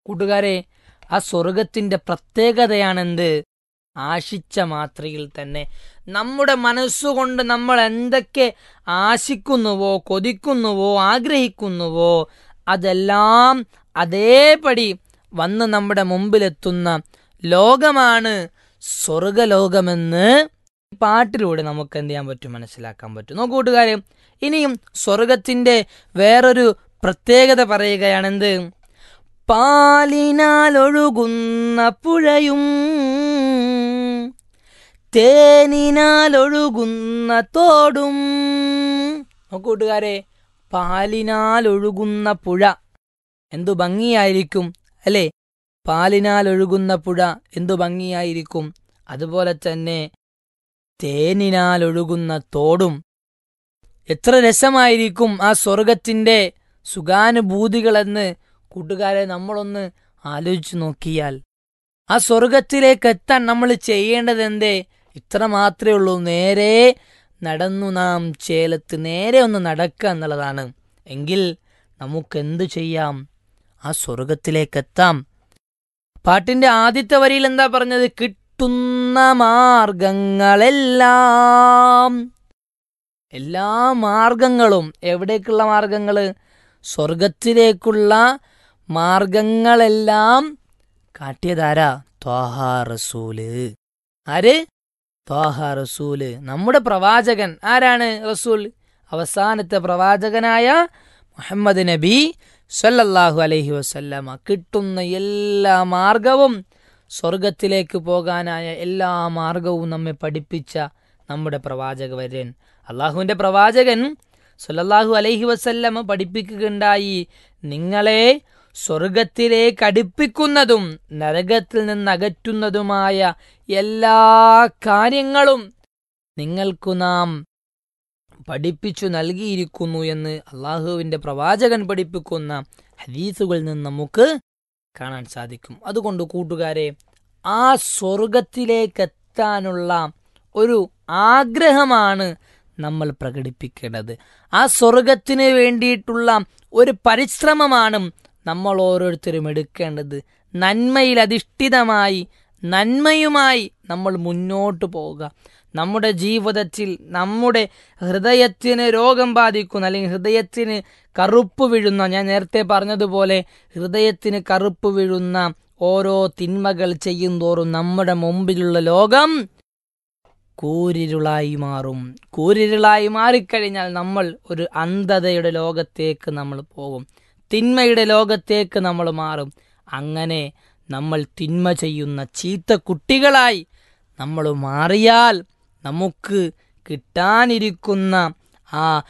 കൂട്ടുകാരെ ആ സ്വർഗത്തിന്റെ പ്രത്യേകതയാണെന്ത് ആശിച്ച മാത്രയിൽ തന്നെ നമ്മുടെ മനസ്സുകൊണ്ട് നമ്മൾ എന്തൊക്കെ ആശിക്കുന്നുവോ കൊതിക്കുന്നുവോ ആഗ്രഹിക്കുന്നുവോ അതെല്ലാം അതേപടി വന്ന് നമ്മുടെ മുമ്പിലെത്തുന്ന ലോകമാണ് സ്വർഗലോകമെന്ന് പാട്ടിലൂടെ നമുക്ക് എന്ത് ചെയ്യാൻ പറ്റും മനസ്സിലാക്കാൻ പറ്റും നോക്കൂ കൂട്ടുകാരെ ഇനിയും സ്വർഗത്തിന്റെ വേറൊരു പ്രത്യേകത പറയുകയാണെന്ത് പാലിനാൽ ഒഴുകുന്ന പുഴയും തേനിനാൽ ഒഴുകുന്ന തോടും നോക്കൂ കൂട്ടുകാരെ പാലിനാൽ ഒഴുകുന്ന പുഴ എന്തു ഭംഗിയായിരിക്കും അല്ലേ പാലിനാൽ ഒഴുകുന്ന പുഴ എന്തു ഭംഗിയായിരിക്കും അതുപോലെ തന്നെ തേനിനാൽ ഒഴുകുന്ന തോടും എത്ര രസമായിരിക്കും ആ സ്വർഗത്തിന്റെ സുഖാനുഭൂതികളെന്ന് കൂട്ടുകാരെ നമ്മളൊന്ന് ആലോചിച്ചു നോക്കിയാൽ ആ സ്വർഗത്തിലേക്ക് എത്താൻ നമ്മൾ ചെയ്യേണ്ടത് എന്തേ ഇത്ര മാത്രമേ ഉള്ളൂ നേരെ നടന്നു നാം ചേലത്ത് നേരെ ഒന്ന് നടക്കുക എന്നുള്ളതാണ് എങ്കിൽ നമുക്കെന്തു ചെയ്യാം ആ സ്വർഗത്തിലേക്ക് എത്താം പാട്ടിന്റെ ആദ്യത്തെ വരിയിൽ എന്താ പറഞ്ഞത് കിട്ടുന്ന മാർഗങ്ങളെല്ലാം എല്ലാ മാർഗങ്ങളും എവിടേക്കുള്ള മാർഗങ്ങള് സ്വർഗത്തിലേക്കുള്ള മാർഗങ്ങളെല്ലാം കാട്ടിയതാരാ ത്വാഹ റസൂല് ആര് ത്വാഹ റസൂല് നമ്മുടെ പ്രവാചകൻ ആരാണ് റസൂൽ അവസാനത്തെ പ്രവാചകനായ മുഹമ്മദ് നബി സല്ലല്ലാഹു അലൈഹി വസല്ലമ കിട്ടുന്ന എല്ലാ മാർഗവും സ്വർഗത്തിലേക്ക് പോകാനായ എല്ലാ മാർഗവും നമ്മെ പഠിപ്പിച്ച നമ്മുടെ പ്രവാചക വര്യൻ അള്ളാഹുവിന്റെ പ്രവാചകൻ സല്ലല്ലാഹു അലൈഹി വസല്ലമ പഠിപ്പിക്കുകയുണ്ടായി നിങ്ങളെ സ്വർഗത്തിലേക്ക് അടുപ്പിക്കുന്നതും നരകത്തിൽ നിന്ന് അകറ്റുന്നതുമായ എല്ലാ കാര്യങ്ങളും നിങ്ങൾക്കു നാം പഠിപ്പിച്ചു നൽകിയിരിക്കുന്നു എന്ന് അള്ളാഹുവിന്റെ പ്രവാചകൻ പഠിപ്പിക്കുന്ന ഹദീസുകളിൽ നിന്ന് നമുക്ക് കാണാൻ സാധിക്കും അതുകൊണ്ട് കൂട്ടുകാരെ ആ സ്വർഗത്തിലേക്ക് എത്താനുള്ള ഒരു ആഗ്രഹമാണ് നമ്മൾ പ്രകടിപ്പിക്കേണ്ടത് ആ സ്വർഗത്തിന് വേണ്ടിയിട്ടുള്ള ഒരു പരിശ്രമമാണ് നമ്മൾ ഓരോരുത്തരും എടുക്കേണ്ടത് നന്മയിൽ അധിഷ്ഠിതമായി നന്മയുമായി നമ്മൾ മുന്നോട്ട് പോവുക നമ്മുടെ ജീവിതത്തിൽ നമ്മുടെ ഹൃദയത്തിന് രോഗം ബാധിക്കുന്ന അല്ലെങ്കിൽ ഹൃദയത്തിന് കറുപ്പ് വീഴുന്ന ഞാൻ നേരത്തെ പറഞ്ഞതുപോലെ ഹൃദയത്തിന് കറുപ്പ് വീഴുന്ന ഓരോ തിന്മകൾ ചെയ്യുന്തോറും നമ്മുടെ മുമ്പിലുള്ള ലോകം കൂരിരുളായി മാറും കൂരിരുളായി മാറിക്കഴിഞ്ഞാൽ നമ്മൾ ഒരു അന്ധതയുടെ ലോകത്തേക്ക് നമ്മൾ പോകും തിന്മയുടെ ലോകത്തേക്ക് നമ്മൾ മാറും അങ്ങനെ നമ്മൾ തിന്മ ചെയ്യുന്ന ചീത്ത കുട്ടികളായി നമ്മൾ മാറിയാൽ നമുക്ക് കിട്ടാനിരിക്കുന്ന ആ